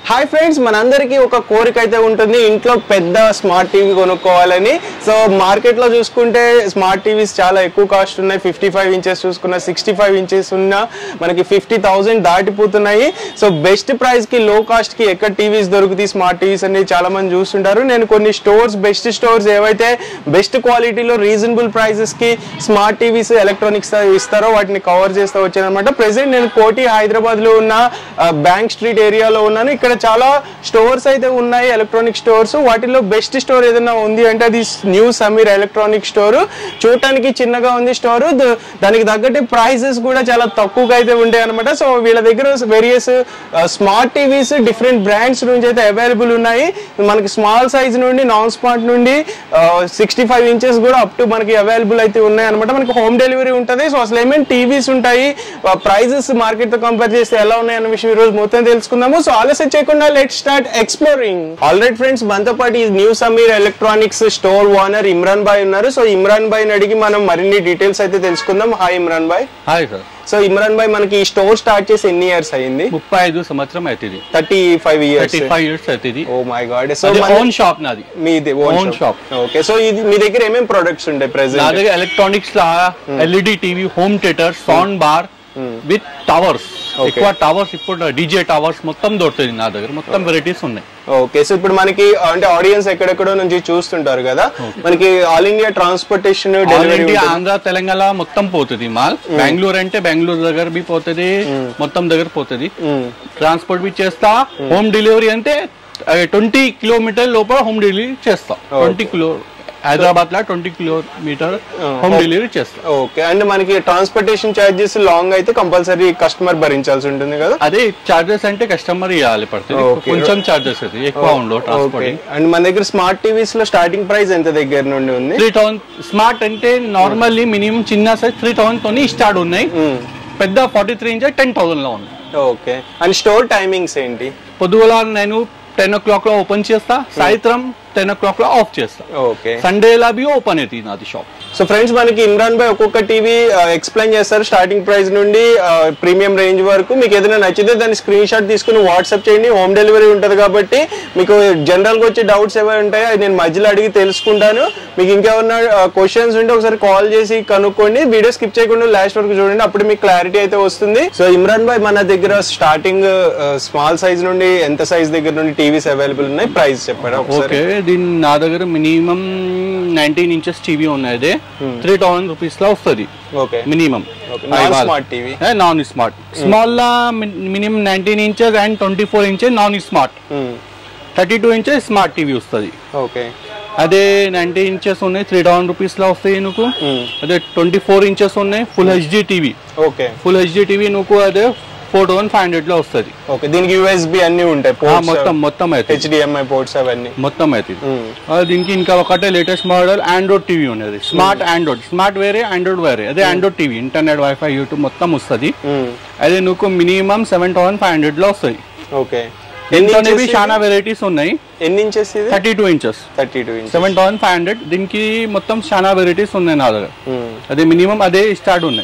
Hi friends మనందరికీ ఒక కోరిక అయితే ఉంటుంది ఇంట్లో పెద్ద స్మార్ట్ టీవీ కొనుక్కోవాలని సో మార్కెట్లో చూసుకుంటే స్మార్ట్ టీవీస్ చాలా ఎక్కువ కాస్ట్ ఉన్నాయి ఫిఫ్టీ ఫైవ్ ఇంచెస్ చూసుకున్న సిక్స్టీ ఫైవ్ ఇంచెస్ ఉన్న మనకి ఫిఫ్టీ థౌసండ్ దాటిపోతున్నాయి సో బెస్ట్ ప్రైస్కి లో కాస్ట్కి ఎక్కడ టీవీస్ దొరుకుతాయి స్మార్ట్ టీవీస్ అనేది చాలా మంది చూస్తుంటారు నేను కొన్ని స్టోర్స్ బెస్ట్ స్టోర్స్ ఏవైతే బెస్ట్ క్వాలిటీలో రీజనబుల్ ప్రైజెస్కి స్మార్ట్ టీవీస్ ఎలక్ట్రానిక్స్ ఇస్తారో వాటిని కవర్ చేస్తూ వచ్చానమాట ప్రెసెంట్ నేను కోటి హైదరాబాద్లో ఉన్న బ్యాంక్ స్ట్రీట్ ఏరియాలో ఉన్నాను ఇక్కడ చాలా స్టోర్స్ అయితే ఉన్నాయి ఎలక్ట్రానిక్ స్టోర్స్ వాటిలో బెస్ట్ స్టోర్ ఏదైనా ఉంది అంటే అది న్యూ సమీర్ ఎలక్ట్రానిక్ స్టోర్ చూడటానికి చిన్నగా ఉంది స్టోర్ దానికి తగ్గట్టు ప్రైసెస్ కూడా చాలా తక్కువగా అయితే ఉంటాయి అనమాట సో వీళ్ళ దగ్గర various smart TVs different brands నుంచి అయితే అవైలబుల్ ఉన్నాయి మనకి స్మాల్ సైజ్ నుండి నాన్ స్మార్ట్ నుండి సిక్స్టీ ఫైవ్ ఇంచెస్ కూడా అప్ టు మనకి అవైలబుల్ అయితే ఉన్నాయి అనమాట మనకి హోమ్ డెలివరీ ఉంటుంది సో అసలు ఏమేమి టీవీస్ ఉంటాయి ప్రైజెస్ మార్కెట్ తో కంపేర్ చేస్తే ఎలా ఉన్నాయి అన్న విషయం ఈ రోజు మొత్తం తెలుసుకుందాము సో ఆలస్యం చేయకుండా let start exploring already friends మనతో పాటు ఈ new Sameer electronics store owner Imran bhai ఉన్నారు సో ఇమ్రాన్ బాయ్ అడిగి మనం మరిన్ని డీటెయిల్స్ అయితే తెలుసుకుందాం hi Imran bhai hi sir so Imran bhai మనకి ఈ స్టోర్ స్టార్ట్ చేసి ఎన్ని ఇయర్స్ అయింది ముప్పై ఐదు సంవత్సరం అవుతుంది thirty five years thirty five years అవుతుంది ఓ మై గాడ్ సో అది ఓన్ షాప్ నాది మీది Own own shop. Shop okay so ఇది మీ దగ్గర ఏమేమి ప్రొడక్ట్స్ ఉంటాయి నా ప్రెసెంట్ దగ్గర ఎలక్ట్రానిక్స్ లా LED TV home theatre sound bar with towers Okay. ఎక్కువ టవర్స్ ఇప్పుడు డీజే టవర్స్ మొత్తం దొరుకుతుంది నా దగ్గర మొత్తం వెరైటీస్ ఉన్నాయి ఓకే సో ఇప్పుడు మనకి అంటే ఆడియన్స్ ఎక్కడెక్కడో నుంచి చూస్తుంటారు కదా మనకి all India transportation all delivery India Andhra Telangana మొత్తం పోతుంది మాల్ బెంగళూరు అంటే బెంగళూరు దగ్గర బి పోతుంది మొత్తం దగ్గర పోతుంది ట్రాన్స్పోర్ట్ బి చేస్తా హోమ్ డెలివరీ అంటే ట్వంటీ కిలోమీటర్ లోపల హోమ్ డెలివరీ చేస్తా ట్వంటీ కిలో హైదరాబాద్ లా ట్వంటీ కిలోమీటర్ హోమ్ డెలివరీ చేస్తా ఓకే అండ్ మనకి ట్రాన్స్పోర్టేషన్ చార్జెస్ లాంగ్ అయితే కంపల్సరీ కస్టమర్ భరించాల్సి ఉంటుంది కదా అదే చార్జెస్ అంటే కస్టమర్ ఇవ్వాలి పడుతుంది Okay. కొంచెం చార్జెస్ అది ఎక్కువ ఉండవు ఓకే ట్రాన్స్పోర్టింగ్ అండ్ మన దగ్గర స్మార్ట్ టీవీస్ లో స్టార్టింగ్ ప్రైస్ ఎంత దగ్గర నుండి ఉంది త్రీ థౌసండ్ స్మార్ట్ అంటే నార్మల్లీ మినిమం చిన్న సైజ్ త్రీ థౌసండ్ తోని స్టార్ట్ ఉన్నాయి పెద్ద forty three inch ten thousand లో ఉంది ఓకే అండ్ స్టోర్ టైమింగ్స్ ఏంటి పొద్దుగల నేను టెన్ ఓ క్లాక్ లో ఓపెన్ చేస్తా సాయంత్రం టెన్ ఓ క్లాక్ లో ఆఫ్ చేస్తా ఓకే సండేలా బి ఓపెన్ అవుతుంది నాది షాప్ సో ఫ్రెండ్స్ మనకి ఇమ్రాన్ భాయ్ ఒక్కొక్క టీవీ ఎక్స్ప్లెయిన్ చేస్తారు స్టార్టింగ్ ప్రైస్ నుండి ప్రీమియం రేంజ్ వరకు మీకు ఏదైనా నచ్చితే దాన్ని స్క్రీన్ షాట్ తీసుకుని వాట్సాప్ చేయండి హోమ్ డెలివరీ ఉంటుంది కాబట్టి మీకు జనరల్గా వచ్చే డౌట్స్ ఏమైనా ఉంటాయో అది నేను మధ్యలో అడిగి తెలుసుకుంటాను మీకు ఇంకేమన్నా క్వశ్చన్స్ ఉంటే ఒకసారి కాల్ చేసి కనుక్కోండి వీడియో స్కిప్ చేయకుండా లాస్ట్ వరకు చూడండి అప్పుడు మీకు క్లారిటీ అయితే వస్తుంది సో ఇమ్రాన్ భాయ్ మన దగ్గర స్టార్టింగ్ స్మాల్ సైజ్ నుండి ఎంత సైజ్ దగ్గర నుండి టీవీస్ అవైలబుల్ ఉన్నాయి ప్రైస్ చెప్పారా ఒకసారి ఓకే దీని నా దగ్గర మినిమం నైన్టీన్ ఇంచెస్ టీవీ ఉన్నది త్రీ థౌసండ్ రూపీస్ లో వస్తుంది okay minimum non smart TV non smart small లా minimum nineteen inches and twenty four inches non smart thirty two inches smart TV వస్తుంది ఓకే అదే ninety inches ఉన్నాయి three thousand rupees లో వస్తాయి నువ్వు అదే ట్వంటీ ఫోర్ ఇంచెస్ ఉన్నాయి full HD TV okay full HD TV నువ్వు అదే ఫోర్ థౌసండ్ ఫైవ్ హండ్రెడ్ లో వస్తుంది ఓకే దీనికి యూఎస్బి అన్ని ఉంటాయి ఆ, ports, మొత్తం మొత్తం అవుతుంది హెచ్డిఎంఐ పోర్ట్స్ అవన్నీ మొత్తం అవుతుంది ఆ, దీనికి ఇంకా ఒకటే లేటెస్ట్ మోడల్ ఆండ్రాయిడ్ టీవీ ఉన్నది స్మార్ట్ ఆండ్రాయిడ్ స్మార్ట్ వేరే ఆండ్రాయిడ్ వేరే అదే Android TV internet wifi YouTube మొత్తం వస్తుంది అదే నువ్వు minimum seven thousand five hundred లో వస్తాయి ఓకే ఎన్ని దీంట్లోనే ఇంచెస్ చాలా వెరైటీస్ ఉన్నాయి ఎన్ని ఇంచెస్ ఇది thirty two inches thirty two inches seven thousand five hundred దీనికి మొత్తం చాలా వెరైటీస్ ఉన్నాయి నా దగ్గర అదే మినిమం అదే స్టార్ట్ ఉన్నాయి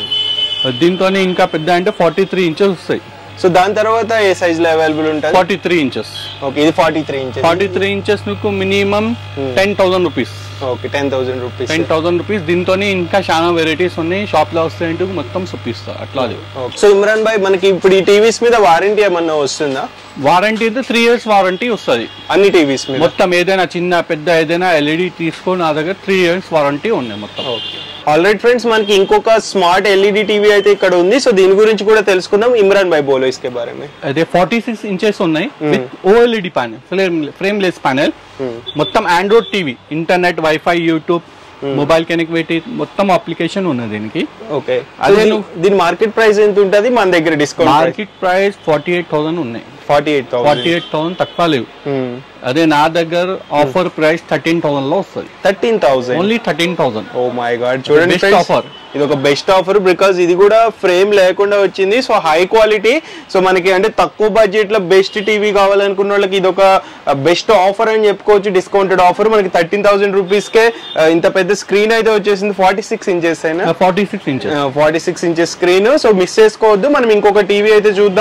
దీంతోనే ఇంకా పెద్ద అంటే ఫార్టీ త్రీ ఇంచెస్ వస్తాయి సో దాని తర్వాత ఏ సైజ్ లో అవైలబుల్ ఉంటుంది ఫార్టీ త్రీ ఇంచెస్ ఓకే ఇది forty three inches forty three inches నీకు minimum ten thousand rupees okay ten thousand rupees ten thousand rupees దీంతోనే ఇంకా చాలా వెరైటీస్ ఉన్నాయి షాప్ లో వస్తాయంటే మొత్తం చూపిస్తా అట్లా అది సో ఇమ్రాన్ భాయ్ మనకి ఇప్పుడు ఈ టీవీస్ మీద వారంటీ ఏమన్నా వస్తుందా వారంటీ అయితే త్రీ ఇయర్స్ వారంటీ వస్తుంది అన్ని టీవీస్ మీద మొత్తం ఏదైనా చిన్న పెద్ద ఏదైనా ఎల్ఈడి తీసుకో నా దగ్గర త్రీ ఇయర్స్ వారంటీ ఉన్నాయి మొత్తం ఆల్రైట్ ఫ్రెండ్స్ మనకి ఇంకొక స్మార్ట్ ఎల్ఈడి టీవీ అయితే ఇక్కడ ఉంది సో దీని గురించి కూడా తెలుసుకుందాం ఇమ్రాన్ భాయ్ బోలో ఇస్కే బారే మే అదే ఫార్టీ సిక్స్ ఇంచెస్ ఉన్నాయి with OLED panel frame frameless panel మొత్తం Android TV internet wifi YouTube mobile connectivity మొత్తం అప్లికేషన్ ఉన్నది దీనికి ఓకే అదే అదే నువ్వు- దీని మార్కెట్ ప్రైస్ ఎంత ఉంటుంది మన దగ్గర discount market price forty eight thousand ఉన్నాయి forty eight forty thousand eight thousand తక్కువ లేవు అదే నా దగ్గర ఆఫర్ ప్రైస్ థర్టీన్ థౌసండ్ లో వస్తుంది thirteen thousand only thirteen thousand oh my god చూడండి Best friends, offer. ఇది ఒక బెస్ట్ ఆఫర్ బికాస్ ఇది కూడా ఫ్రేమ్ లేకుండా వచ్చింది సో హై క్వాలిటీ సో మనకి అంటే తక్కువ బడ్జెట్ లో బెస్ట్ టీవీ కావాలనుకున్న వాళ్ళకి ఇది ఒక బెస్ట్ ఆఫర్ అని చెప్పుకోవచ్చు డిస్కౌంటెడ్ ఆఫర్ మనకి థర్టీన్ థౌసండ్ రూపీస్ కే ఆ, ఇంత పెద్ద స్క్రీన్ అయితే వచ్చేసింది ఫార్టీ సిక్స్ ఇంచెస్ అయినా forty six inches forty six inches screen so miss చేసుకోవద్దు మనం ఇంకొక టీవీ అయితే చూద్దాము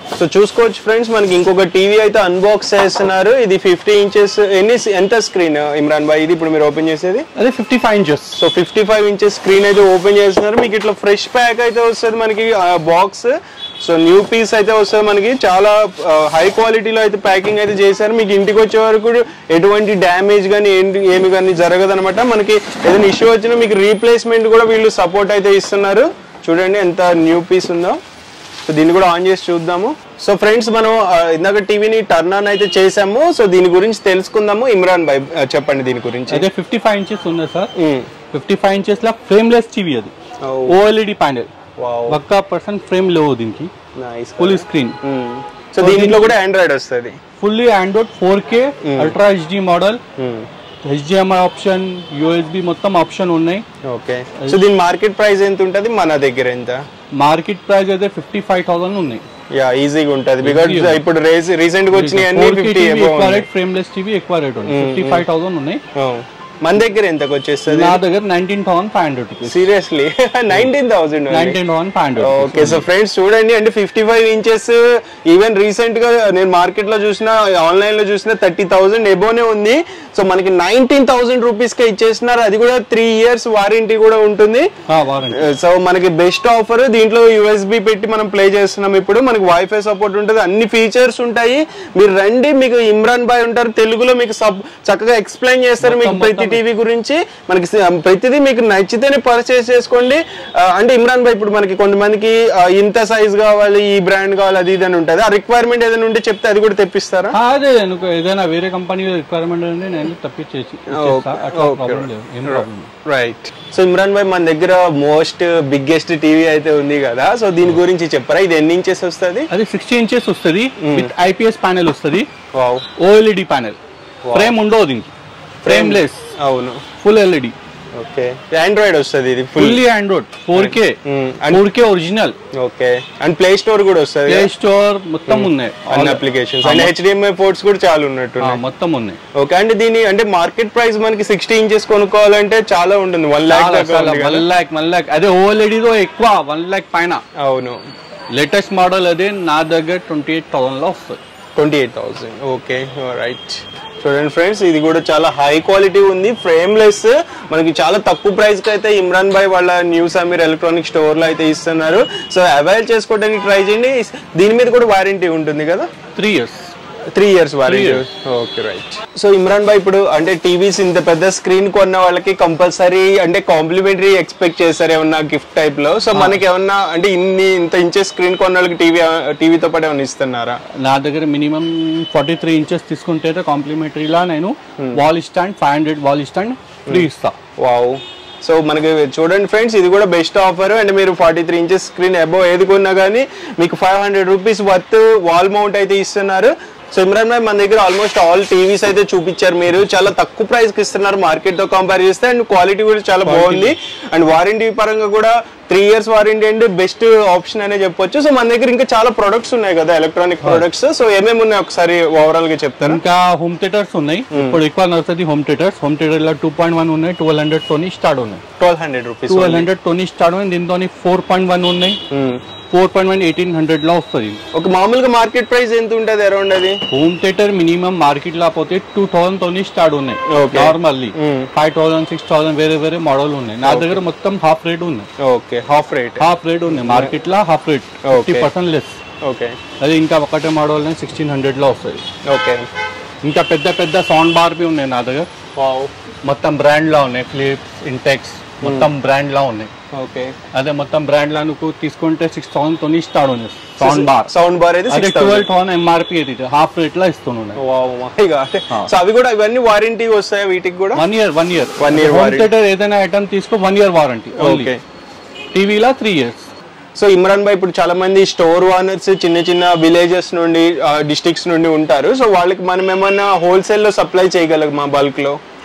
సో చూసుకోవచ్చు ఫ్రెండ్స్ మనకి ఇంకొక టీవీ అయితే అన్బాక్స్ చేస్తున్నారు ఇది ఫిఫ్టీ ఇంచెస్ ఎన్ని ఎంత స్క్రీన్ ఇమ్రాన్ భాయ్ ఇది ఇప్పుడు మీరు ఓపెన్ చేసేది అదే fifty five inches so fifty five inches screen అయితే ఓపెన్ చేస్తున్నారు మీకు ఇట్లా ఫ్రెష్ ప్యాక్ అయితే వస్తుంది మనకి బాక్స్ సో న్యూ పీస్ అయితే వస్తుంది మనకి చాలా హై క్వాలిటీలో అయితే ప్యాకింగ్ అయితే చేశారు మీకు ఇంటికి వచ్చే వరకు ఎటువంటి డ్యామేజ్ కానీ ఏంటి ఏమి కానీ జరగదు అనమాట మనకి ఏదైనా ఇష్యూ వచ్చినా మీకు రీప్లేస్మెంట్ కూడా వీళ్ళు సపోర్ట్ అయితే ఇస్తున్నారు చూడండి ఎంత న్యూ పీస్ ఉందో సో దీన్ని కూడా ఆన్ చేసి చూద్దాము సో ఫ్రెండ్స్ మనం ఆ, ఇందాక టీవీని టర్న్ ఆన్ అయితే చేసాము సో దీని గురించి తెలుసుకుందాము ఇమ్రాన్ భాయ్ ఆ, చెప్పండి దీని గురించి అదే ఫిఫ్టీ ఫైవ్ ఇంచెస్ ఉంది sir hmm. Fifty five inches లా ఫ్రేమ్లెస్ టీవీ అది Oh. ఓఎల్ఈడి ప్యానెల్ వావ్ ఒక్క పర్సెంట్ ఫ్రేమ్ లేవు దీనికి నైస్ ఫుల్ స్క్రీన్ సో దీంట్లో కూడా ఆండ్రాయిడ్ వస్తుంది fully Android four K ultra HD model HDMI option USB మొత్తం ఆప్షన్ ఉన్నాయి ఓకే సో దీని మార్కెట్ ప్రైస్ ఎంత ఉంటుంది మన దగ్గర ఎంత మార్కెట్ ప్రైస్ అయితే ఫిఫ్టీ ఫైవ్ థౌసండ్ ఉన్నాయి యా ఈజీగా ఉంటుంది బికాజ్ ఇప్పుడు రీసెంట్ గా వచ్చినాయి అన్ని ఫిఫ్టీ ఎక్కువ రేట్ ఫ్రేమ్లెస్ టీవీ ఎక్కువ రేట్ ఉంది ఫిఫ్టీ ఫైవ్ థౌసండ్ ఉన్నాయి మన దగ్గర ఎంతకు వచ్చేస్తుంది నా దగ్గర nineteen thousand five hundred rupees seriously nineteen thousand nineteen thousand five hundred okay so friends చూడండి అంటే fifty five inches even recent గా నేను మార్కెట్ లో చూసిన ఆన్లైన్ లో చూసిన థర్టీ థౌసండ్ ఎబోనే ఉంది సో మనకి నైన్టీన్ థౌసండ్ రూపీస్ కి ఇచ్చేస్తున్నారు అది కూడా త్రీ ఇయర్స్ వారంటీ కూడా ఉంటుంది వారంటీ సో మనకి బెస్ట్ ఆఫర్ దీంట్లో యూఎస్బి పెట్టి మనం ప్లే చేస్తున్నాం ఇప్పుడు మనకి వైఫై సపోర్ట్ ఉంటుంది అన్ని ఫీచర్స్ ఉంటాయి మీరు రండి మీకు ఇమ్రాన్ బాయ్ ఉంటారు తెలుగులో మీకు సబ్ చక్కగా ఎక్స్ప్లెయిన్ చేస్తారు మీకు ప్రతి టీవీ గురించి మనకి స- ప్రతిదీ మీకు నచ్చితేనే పర్చేస్ చేసుకోండి ఆ, అంటే ఇమ్రాన్ బాయ్ ఇప్పుడు మనకి కొంతమందికి ఆ, ఇంత సైజ్ కావాలి ఈ బ్రాండ్ కావాలి అది ఇది అని ఉంటుంది ఆ రిక్వైర్మెంట్ ఏదైనా ఉంటే చెప్తే అది కూడా తెప్పిస్తారా అదే అనుకో ఏదైనా వేరే కంపెనీ రిక్వైర్మెంట్ అంటే నేను తప్పించేసి ఇచ్చేస్తా. అట్లా okay. ప్రాబ్లం లేదు ఏం problem right so Imran bhai మన దగ్గర మోస్ట్ బిగ్గెస్ట్ టీవీ అయితే ఉంది కదా సో దీని గురించి చెప్పరా ఇది ఎన్ని ఇంచెస్ వస్తుంది అది సిక్స్టీ ఇంచెస్ వస్తుంది విత్ ఐపీఎస్ ప్యానెల్ వస్తుంది వావ్ ఓఎల్ఈడి ప్యానెల్ ఫ్రేమ్ ఉండవు దీనికి ఫ్రేమ్ లెస్ అవును ఫుల్ ఎల్ఈడి ఓకే ఆండ్రాయిడ్ వస్తుంది ఇది full fully Android four K four K original okay and play store కూడా వస్తుంది ప్లే స్టోర్ మొత్తం ఉన్నాయి అన్ని అప్లికేషన్స్ అండ్ హెచ్డిఎంఐ పోర్ట్స్ కూడా చాలా ఉన్నట్టు ఆ, మొత్తం ఉన్నాయి ఓకే అండ్ దీని అంటే మార్కెట్ ప్రైస్ మనకి సిక్స్టీ ఇంచెస్ కొనుక్కోవాలంటే చాలా ఉంటుంది వన్ లాక్ చాలా దాకా చాలా ఉంది వన్ కదా ల్యాక్ వన్ ల్యాక్ అదే ఓఎల్ఈడితో ఎక్కువ వన్ ల్యాక్ పైన అవును లేటెస్ట్ మోడల్ అదే నా దగ్గర ట్వంటీ ఎయిట్ థౌసండ్ లో వస్తుంది twenty eight thousand okay right చూడండి ఫ్రెండ్స్ ఇది కూడా చాలా హై క్వాలిటీ ఉంది ఫ్రేమ్లెస్ మనకి చాలా తక్కువ ప్రైస్ కి అయితే ఇమ్రాన్ భాయ్ వాళ్ళ న్యూస్ అమీర్ ఎలక్ట్రానిక్ స్టోర్ లో అయితే ఇస్తున్నారు సో అవైల్ చేసుకోవడానికి ట్రై చేయండి దీని మీద కూడా వారంటీ ఉంటుంది కదా three years three years warranty okay right so Imran bhai ఇప్పుడు అంటే టీవీస్ ఇంత పెద్ద స్క్రీన్ కొన్న వాళ్ళకి కంపల్సరీ అంటే కాంప్లిమెంటరీ ఎక్స్పెక్ట్ చేస్తారు ఏమన్నా గిఫ్ట్ టైప్ లో సో మనకి ఏమన్నా అంటే ఇన్ని ఇంత ఇంచే స్క్రీన్ కొన్న వాళ్ళకి టీవీ టీవీతో పాటు ఏమన్నా ఇస్తున్నారా నా దగ్గర మినిమం ఫార్టీ త్రీ ఇంచెస్ తీసుకుంటే కాంప్లిమెంటరీలా నేను wall stand five hundred wall stand free ఇస్తా వావ్ సో మనకి చూడండి ఫ్రెండ్స్ ఇది కూడా బెస్ట్ ఆఫర్ అండ్ మీరు forty three inches screen above ఏది కొన్నా కానీ మీకు five hundred rupees worth wall mount అయితే ఇస్తున్నారు సో ఇమ్రాన్ భాయ్ మన దగ్గర ఆల్మోస్ట్ ఆల్ టీవీస్ అయితే చూపించారు మీరు చాలా తక్కువ ప్రైస్ కి ఇస్తున్నారు మార్కెట్ తో కంపేర్ చేస్తే అండ్ క్వాలిటీ కూడా చాలా బాగుంది అండ్ వారంటీ పరంగా కూడా three years warranty and best option అనే చెప్పొచ్చు సో మన దగ్గర ఇంకా చాలా ప్రొడక్ట్స్ ఉన్నాయి కదా ఎలక్ట్రానిక్ ప్రొడక్ట్స్ సో ఏమేమి ఉన్నాయి ఒకసారి ఓవరాల్ గా చెప్తారా ఇంకా హోమ్ థియేటర్స్ ఉన్నాయి ఇప్పుడు ఎక్కువ నడుస్తుంది హోమ్ థియేటర్స్ హోమ్ థియేటర్ లో టూ పాయింట్ వన్ ఉన్నాయి ట్వెల్వ్ హండ్రెడ్ తోని స్టార్ట్ ఉన్నాయి twelve hundred rupees twelve hundred తోని స్టార్ట్ ఉన్నాయి దీంతో ఫోర్ పాయింట్ వన్ ఉన్నాయి four point one eighteen hundred లో వస్తుంది ఒక మామూలుగా మార్కెట్ ప్రైస్ ఎంత ఉంటుంది అరౌండ్ అది హోమ్ థియేటర్ మినిమం మార్కెట్ లో పోతే టూ థౌసండ్ తోని స్టార్ట్ ఉన్నాయి Okay. Normally five thousand six thousand వేరే వేరే మోడల్ ఉన్నాయి నా దగ్గర మొత్తం హాఫ్ రేట్ ఉన్నాయి okay half rate half rate ఉన్నాయి మార్కెట్ లో half rate fifty percent less okay అది ఇంకా ఒకటే మోడల్ సిక్స్టీన్ హండ్రెడ్ లో వస్తుంది ఓకే ఇంకా పెద్ద పెద్ద సౌండ్ బార్ బి ఉన్నాయి నా దగ్గర వావ్ మొత్తం బ్రాండ్ లా ఉన్నాయి ఫ్లిప్స్ ఇంటెక్స్ మొత్తం బ్రాండ్ లా ఉన్నాయి ఓకే అదే మొత్తం బ్రాండ్ లా నువ్వు తీసుకుంటే సిక్స్ థౌసండ్ తోని స్టార్ట్ ఉంది సౌండ్ బార్ సౌండ్ బార్ అయితే అదే సిక్స్ ట్వెల్వ్ థౌసండ్ ఎంఆర్పి అయితే హాఫ్ రేట్ లా ఇస్తున్నాయి వావ్ మై గాడ్ సో అవి కూడా ఇవన్నీ వారంటీ వస్తాయి వీటికి కూడా one year one year One year home warranty. Theatre ఏదైనా ఐటమ్ తీసుకో వన్ ఇయర్ వారంటీ ఓకే టీవీలా three years so Imran bhai ఇప్పుడు చాలా మంది స్టోర్ ఓనర్స్ చిన్న చిన్న విలేజెస్ నుండి డిస్ట్రిక్ట్స్ నుండి ఉంటారు సో వాళ్ళకి మనం ఏమన్నా హోల్సేల్ లో సప్లై చేయగలం మా బల్క్ లో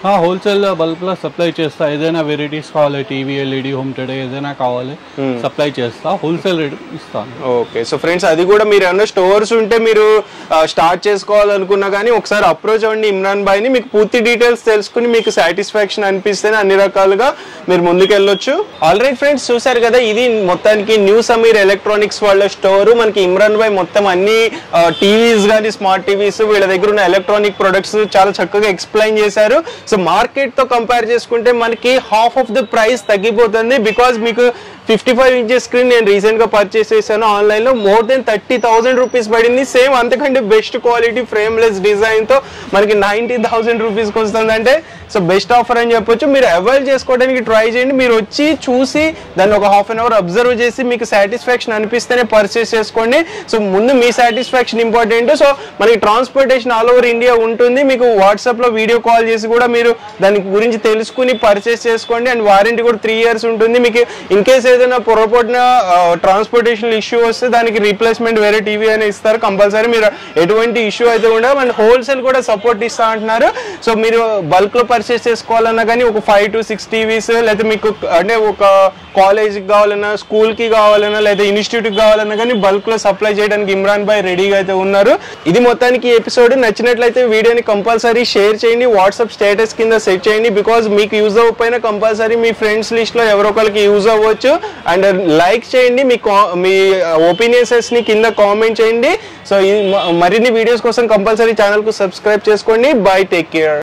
హోల్సేల్ బల్క్ లో సప్లై చేస్తా ఏదైనా వెరైటీస్ కావాలి టీవీ ఎల్ఈడి హోమ్ థియేటర్ ఏదైనా కావాలి సప్లై చేస్తా హోల్సేల్ రేట్ ఇస్తాను ఓకే సో ఫ్రెండ్స్ అది కూడా మీరు ఏమన్నా స్టోర్స్ ఉంటే మీరు స్టార్ట్ చేసుకోవాలనుకున్నా కానీ ఒకసారి అప్రోచ్ అవ్వండి ఇమ్రాన్ భాయ్ని మీకు పూర్తి డీటెయిల్స్ తెలుసుకుని మీకు సాటిస్ఫాక్షన్ అనిపిస్తేనే అన్ని రకాలుగా మీరు ముందుకెళ్ళొచ్చు ఆల్రెడీ ఫ్రెండ్స్ చూసారు కదా ఇది మొత్తానికి న్యూ సమీర్ ఎలక్ట్రానిక్స్ వాళ్ళ స్టోర్ మనకి ఇమ్రాన్ భాయ్ మొత్తం అన్ని టీవీస్ కానీ స్మార్ట్ టీవీస్ వీళ్ళ దగ్గర ఉన్న ఎలక్ట్రానిక్ ప్రొడక్ట్స్ చాలా చక్కగా ఎక్స్ప్లెయిన్ చేశారు సో మార్కెట్ తో కంపేర్ చేసుకుంటే మనకి హాఫ్ ఆఫ్ ద ప్రైస్ తగ్గిపోతుంది బికాజ్ మీకు ఫిఫ్టీ ఫైవ్ ఇంచెస్ స్క్రీన్ నేను రీసెంట్ గా పర్చేస్ చేశాను ఆన్లైన్ లో more than thirty thousand rupees పడింది సేమ్ అంతకంటే బెస్ట్ క్వాలిటీ ఫ్రేమ్లెస్ డిజైన్ తో మనకి నైన్టీ థౌసండ్ రూపీస్కి వస్తుందంటే సో బెస్ట్ ఆఫర్ అని చెప్పొచ్చు మీరు అవైల్ చేసుకోవడానికి ట్రై చేయండి మీరు వచ్చి చూసి దాన్ని ఒక హాఫ్ అన్ అవర్ అబ్జర్వ్ చేసి మీకు సాటిస్ఫాక్షన్ అనిపిస్తేనే పర్చేస్ చేసుకోండి సో ముందు మీ సాటిస్ఫాక్షన్ ఇంపార్టెంట్ సో మనకి ట్రాన్స్పోర్టేషన్ ఆల్ ఓవర్ ఇండియా ఉంటుంది మీకు వాట్సాప్ లో వీడియో కాల్ చేసి కూడా మీరు దాని గురించి తెలుసుకుని పర్చేస్ చేసుకోండి అండ్ వారంటీ కూడా త్రీ ఇయర్స్ ఉంటుంది మీకు ఇన్ కేస్ ఏదైనా పొరపాటున ట్రాన్స్పోర్టేషన్ ఇష్యూ వస్తే దానికి రీప్లేస్మెంట్ వేరే టీవీ అని ఇస్తారు కంపల్సరీ మీరు ఎటువంటి ఇష్యూ అయితే ఉండదు అండ్ హోల్సేల్ కూడా సపోర్ట్ ఇస్తా అంటున్నారు సో మీరు బల్క్ లో పర్చేస్ చేసుకోవాలన్నా కానీ ఒక ఫైవ్ టు సిక్స్ టీవీస్ లేదా మీకు అంటే ఒక కాలేజ్కి కావాలన్నా స్కూల్కి కావాలన్నా లేదా ఇన్స్టిట్యూట్కి కావాలన్నా కానీ బల్క్ లో సప్లై చేయడానికి ఇమ్రాన్ భాయ్ రెడీగా అయితే ఉన్నారు ఇది మొత్తానికి ఎపిసోడ్ నచ్చినట్లయితే వీడియోని కంపల్సరీ షేర్ చేయండి వాట్సాప్ స్టేటస్ కింద సెట్ చేయండి బికాజ్ మీకు యూజ్ అవ్వకపోయినా కంపల్సరీ మీ ఫ్రెండ్స్ లిస్ట్ లో ఎవరో ఒకరికి యూజ్ అవ్వచ్చు అండ్ లైక్ చేయండి మీ కా- మీ ఒపీనియన్స్ ని కింద కామెంట్ చేయండి సో ఈ మ- మరిన్ని వీడియోస్ కోసం కంపల్సరీ ఛానల్ కు సబ్స్క్రైబ్ చేసుకోండి బై టేక్ కేర్